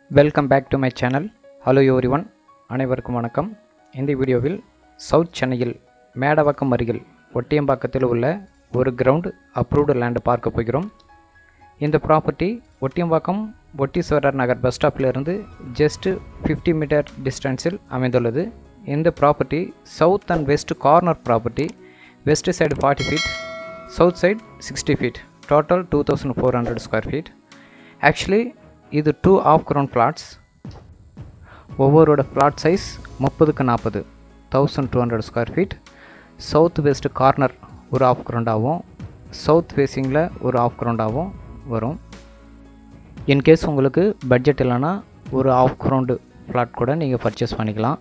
welcome back to my channel hello everyone அனைவருக்கும் வணக்கம் இந்த வீடியோவில் சவுத் சென்னையில் மேடவாக்கம் அருகில் ஒட்டியம்பாக்கத்தில் உள்ள ஒரு கிரவுண்ட் அப்ரூவ்டு லேண்டு பார்க்க போகிறோம் இந்த ப்ராப்பர்ட்டி ஒட்டியம்பாக்கம் ஒட்டீஸ்வரர் நகர் பஸ் ஸ்டாப்பிலிருந்து ஜஸ்ட் ஃபிஃப்டி மீட்டர் டிஸ்டன்ஸில் அமைந்துள்ளது இந்த property south and west corner property west side forty feet south side sixty feet total two thousand four hundred square feet actually இது டூ ஆஃப் கிரவுண்ட் பிளாட்ஸ் ஒவ்வொருட plot size முப்பதுக்கு நாற்பது thousand two hundred square feet south west corner ஒரு half கிரவுண்டாகவும் south ஃபேஸிங்கில் ஒரு half கிரவுண்டாகவும் வரும் in case உங்களுக்கு பட்ஜெட் இல்லைன்னா ஒரு ஆஃப் கிரவுண்டு பிளாட் கூட நீங்கள் பர்ச்சேஸ் பண்ணிக்கலாம்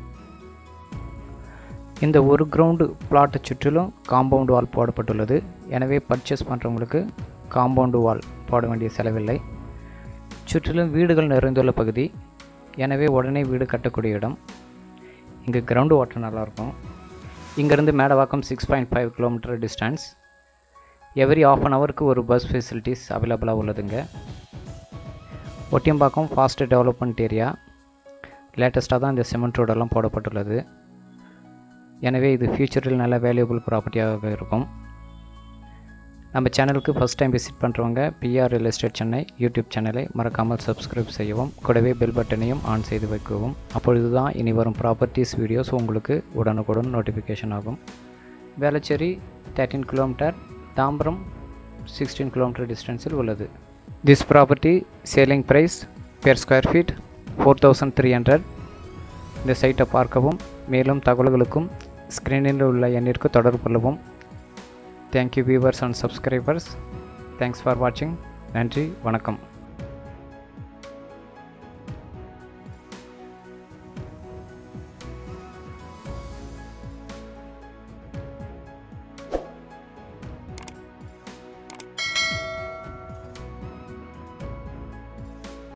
இந்த ஒரு கிரவுண்டு பிளாட்டை சுற்றிலும் காம்பவுண்ட் வால் போடப்பட்டுள்ளது எனவே பர்ச்சேஸ் பண்ணுறவங்களுக்கு காம்பவுண்டு வால் போட வேண்டிய செலவில்லை சுற்றிலும் வீடுகள் நிறைந்துள்ள பகுதி எனவே உடனே வீடு கட்டக்கூடிய இடம் இங்கே கிரவுண்டு வாட்டர் நல்லாயிருக்கும் இங்கேருந்து Medavakkam six point five kilometre distance every half an ஹவருக்கு ஒரு பஸ் ஃபெசிலிட்டிஸ் அவைலபிளாக உள்ளதுங்க ஒட்டியம்பாக்கம் ஃபாஸ்ட் டெவலப்மெண்ட் ஏரியா லேட்டஸ்ட்டாக தான் இந்த சிமெண்ட் ரோடெல்லாம் போடப்பட்டுள்ளது எனவே இது ஃப்யூச்சரில் நல்ல வேல்யூபிள் ப்ராப்பர்ட்டியாக இருக்கும் நம்ம சேனலுக்கு ஃபஸ்ட் டைம் விசிட் பண்ணுறவங்க PR real estate Chennai YouTube சேனலை மறக்காமல் சப்ஸ்கிரைப் செய்யவும் கூடவே பெல் பட்டனையும் ஆன் செய்து வைக்கவும் அப்பொழுது தான் இனி வரும் ப்ராப்பர்ட்டிஸ் வீடியோஸ் உங்களுக்கு உடனுக்குடன் நோட்டிஃபிகேஷன் ஆகும் Velachery thirteen kilometre Tambaram sixteen kilometre டிஸ்டன்ஸில் உள்ளது this property selling price per square feet four thousand three hundred இந்த சைட்டை பார்க்கவும் மேலும் தகவல்களுக்கும் ஸ்க்ரீனில் உள்ள எண்ணிற்கு தொடர்பு கொள்ளவும் thank you viewers and subscribers thanks for வாட்சிங் நன்றி வணக்கம்